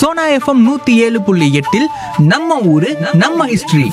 Sona FM நூத்தி ஏழு புள்ளி எட்டில் நம்ம ஊரு நம்ம ஹிஸ்டரி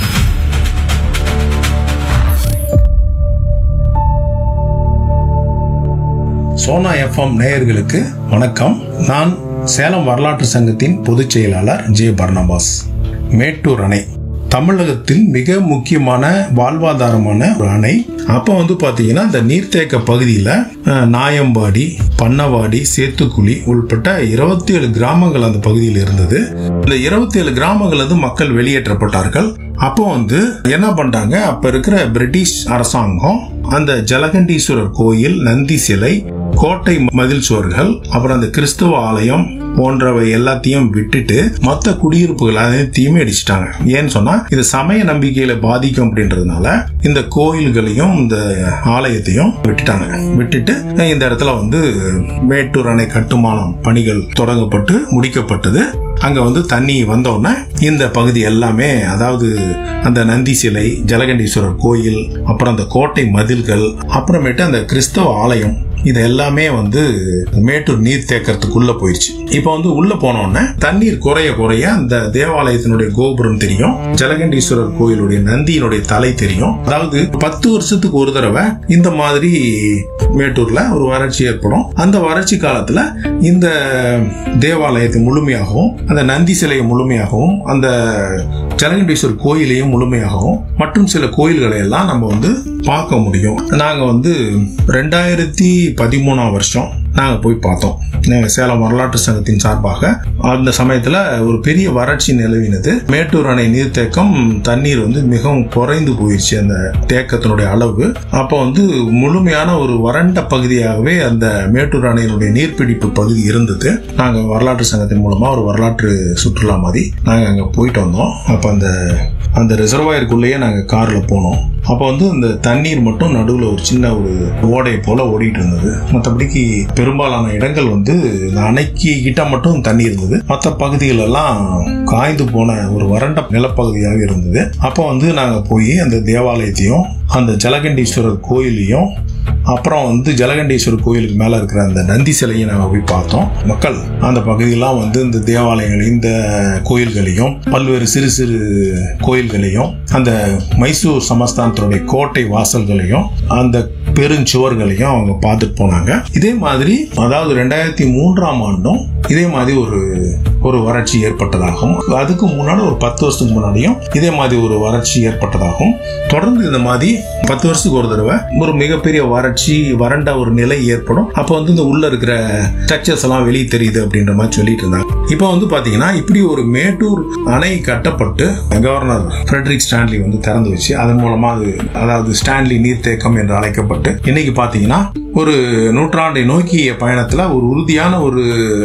சோனா எஃப்எம் நேயர்களுக்கு வணக்கம் நான் சேலம் வரலாற்று சங்கத்தின் பொதுச் செயலாளர் ஜே பர்னபாஸ் மேட்டூர் அணை தமிழகத்தில் மிக முக்கியமான வாழ்வாதாரமான ஒரு அணை அப்போ வந்து பார்த்தீங்கன்னா இந்த நீர்த்தேக்க பகுதியில் அஹ், நாயம்பாடி பண்ணவாடி சேத்துக்குழி உள்பட்ட இருபத்தி ஏழு கிராமங்கள் அந்த பகுதியில் இருந்தது இந்த இருபத்தி ஏழு கிராமங்கள் வந்து மக்கள் வெளியேற்றப்பட்டார்கள் அப்போ வந்து என்ன பண்றாங்க அப்ப இருக்கிற பிரிட்டிஷ் அரசாங்கம் அந்த ஜலகண்டீஸ்வரர் கோயில் நந்தி சிலை கோட்டை மதில் சுவர்கள் அப்புறம் அந்த கிறிஸ்துவ ஆலயம் போன்றவை எல்லாத்தையும் விட்டுட்டு மொத்த குடியிருப்புகள் அனைத்தையுமே அடிச்சிட்டாங்க ஏன்னு சொன்னா இது சமய நம்பிக்கையில பாதிக்கும் அப்படின்றதுனால இந்த கோயில்களையும் இந்த ஆலயத்தையும் விட்டுட்டாங்க விட்டுட்டு இந்த இடத்துல வந்து மேட்டூர் அணை கட்டுமானம் பணிகள் தொடங்கப்பட்டு முடிக்கப்பட்டது அங்க வந்து தண்ணி வந்த உடனே இந்த பகுதி எல்லாமே அதாவது அந்த நந்தி சிலை ஜலகண்டீஸ்வரர் கோயில் அப்புறம் அந்த கோட்டை மதில்கள் அப்புறமேட்டு அந்த கிறிஸ்தவ ஆலயம் இது எல்லாமே வந்து மேட்டூர் நீர் தேக்கறதுக்குள்ள போயிடுச்சு இப்போ வந்து உள்ள போன உடனே தண்ணீர் குறைய குறைய அந்த தேவாலயத்தினுடைய கோபுரம் தெரியும் ஜலகண்டீஸ்வரர் கோயிலுடைய நந்தியினுடைய தலை தெரியும் அதாவது பத்து வருஷத்துக்கு ஒரு தடவை இந்த மாதிரி மேட்டூர்ல ஒரு வறட்சி ஏற்படும் அந்த வறட்சி காலத்துல இந்த தேவாலயத்தை முழுமையாகவும் அந்த நந்தி சிலையை முழுமையாகவும் அந்த ஜலகண்டீஸ்வரர் கோயிலையும் முழுமையாகவும் மற்றும் சில கோயில்களை எல்லாம் நம்ம வந்து பார்க்க முடியும் நாங்க வந்து ரெண்டாயிரத்தி பதிமூணாம் வருஷம் நாங்க போய் பார்த்தோம் நாங்க சேலம் வரலாற்று சங்கத்தின் சார்பாக அந்த சமயத்துல ஒரு பெரிய வறட்சி நிலவினது மேட்டூர் அணை நீர்த்தேக்கம் தண்ணீர் வந்து மிகவும் குறைந்து போயிடுச்சு அந்த தேக்கத்தினுடைய அளவு அப்போ வந்து முழுமையான ஒரு வறண்ட பகுதியாகவே அந்த மேட்டூர் அணையினுடைய நீர்பிடிப்பு பகுதி இருந்தது நாங்க வரலாற்று சங்கத்தின் மூலமா ஒரு வரலாற்று சுற்றுலா மாதிரி நாங்க அங்க போயிட்டு வந்தோம் அப்ப அந்த அந்த ரிசர்வாயருக்குள்ளேயே நாங்க கார்ல போனோம் அப்போ வந்து அந்த தண்ணீர் மட்டும் நடுவில் ஒரு சின்ன ஒரு ஓடை போல ஓடிட்டு இருந்தது மற்றபடிக்கு பெரும்பாலான இடங்கள் வந்து இந்த அணைக்கு கிட்ட மட்டும் தண்ணி இருந்தது மற்ற பகுதிகள் எல்லாம் காய்ந்து போன ஒரு வறண்ட நிலப்பகுதியாக இருந்தது அப்போ வந்து நாங்கள் போய் அந்த தேவாலயத்தையும் அந்த ஜலகண்டீஸ்வரர் கோயிலையும் அப்புறம் வந்து ஜலகண்டீஸ்வரர் கோயிலுக்கு மேல இருக்கிற அந்த நந்தி சிலையை நாங்கள் போய் பார்த்தோம் மக்கள் அந்த பகுதியெல்லாம் வந்து இந்த தேவாலயங்களையும் இந்த கோயில்களையும் பல்வேறு சிறு சிறு கோயில்களையும் அந்த மைசூர் சமஸ்தானத்தினுடைய கோட்டை வாசல்களையும் அந்த பெருஞ்சுவர்களையும் அவங்க பார்த்துட்டு போனாங்க இதே மாதிரி அதாவது ரெண்டாயிரத்தி மூன்றாம் ஆண்டும் இதே மாதிரி ஒரு ஒரு வறட்சி ஏற்பட்டதாகவும் அதுக்கு முன்னாடி ஒரு பத்து வருஷத்துக்கு முன்னாடியும் இதே மாதிரி ஒரு வறட்சி ஏற்பட்டதாகவும் தொடர்ந்து இந்த மாதிரி பத்து வருஷத்துக்கு ஒரு தடவை ஒரு மிகப்பெரிய வறட்சி வறண்ட ஒரு நிலை ஏற்படும் அப்போ வந்து இந்த உள்ள இருக்கிற ஸ்ட்ரக்சர்ஸ் எல்லாம் வெளியே தெரியுது அப்படின்ற மாதிரி சொல்லிட்டு இருந்தாங்க இப்போ வந்து பாத்தீங்கன்னா இப்படி ஒரு மேட்டூர் அணை கட்டப்பட்டு கவர்னர் ஃப்ரெட்ரிக் ஸ்டான்லி வந்து திறந்து வச்சு அதன் மூலமா அது அதாவது ஸ்டான்லி நீர்த்தேக்கம் என்று அழைக்கப்பட்டு இன்னைக்கு பாத்தீங்கன்னா ஒரு நூற்றாண்டை நோக்கிய பயணத்துல ஒரு உறுதியான ஒரு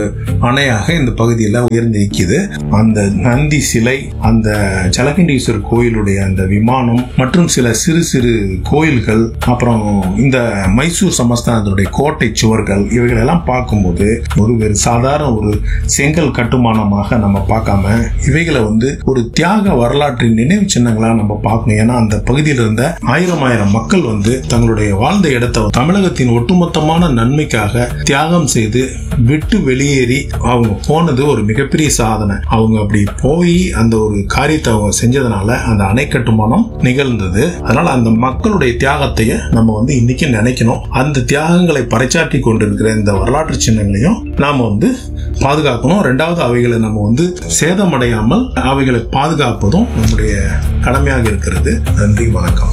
அணையாக இந்த பகுதியில் உயர்ந்து நிற்கிது அந்த நந்தி சிலை அந்த ஜலகண்டீஸ்வரர் கோயிலுடைய அந்த விமானம் மற்றும் சில சிறு சிறு கோயில்கள் அப்புறம் இந்த மைசூர் சமஸ்தானத்தினுடைய கோட்டை சுவர்கள் இவைகள் எல்லாம் பார்க்கும்போது ஒரு வெறு சாதாரண ஒரு செங்கல் கட்டுமானமாக நம்ம பார்க்காம இவைகளை வந்து ஒரு தியாக வரலாற்றின் நினைவு சின்னங்களா நம்ம பார்க்கணும் ஏன்னா அந்த பகுதியில் இருந்த ஆயிரம் ஆயிரம் மக்கள் வந்து தங்களுடைய வாழ்ந்த இடத்தை தமிழகத்தின் ஒட்டுமொத்தமான நன்மைக்காக தியாகம் செய்து விட்டு வெளியேறி அவங்க போனது ஒரு மிகப்பெரிய சாதனை அவங்க அப்படி போய் அந்த ஒரு காரியத்தை அவங்க செஞ்சதுனால அந்த அணை கட்டுமானம் நிகழ்ந்தது அதனால அந்த மக்களுடைய தியாகத்தையே நம்ம வந்து இன்னைக்கு நினைக்கணும் அந்த தியாகங்களை பறைச்சாற்றி கொண்டிருக்கிற இந்த வரலாற்று சின்னங்களையும் நாம வந்து பாதுகாக்கணும் ரெண்டாவது அவைகளை நம்ம வந்து சேதமடையாமல் அவைகளை பாதுகாப்பதும் நம்முடைய கடமையாக இருக்கிறது நன்றி வணக்கம்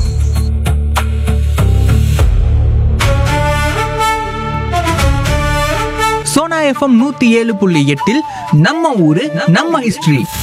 சோனா எஃப்எம் நூத்தி ஏழு புள்ளி எட்டில் நம்ம ஊரு நம்ம ஹிஸ்டரி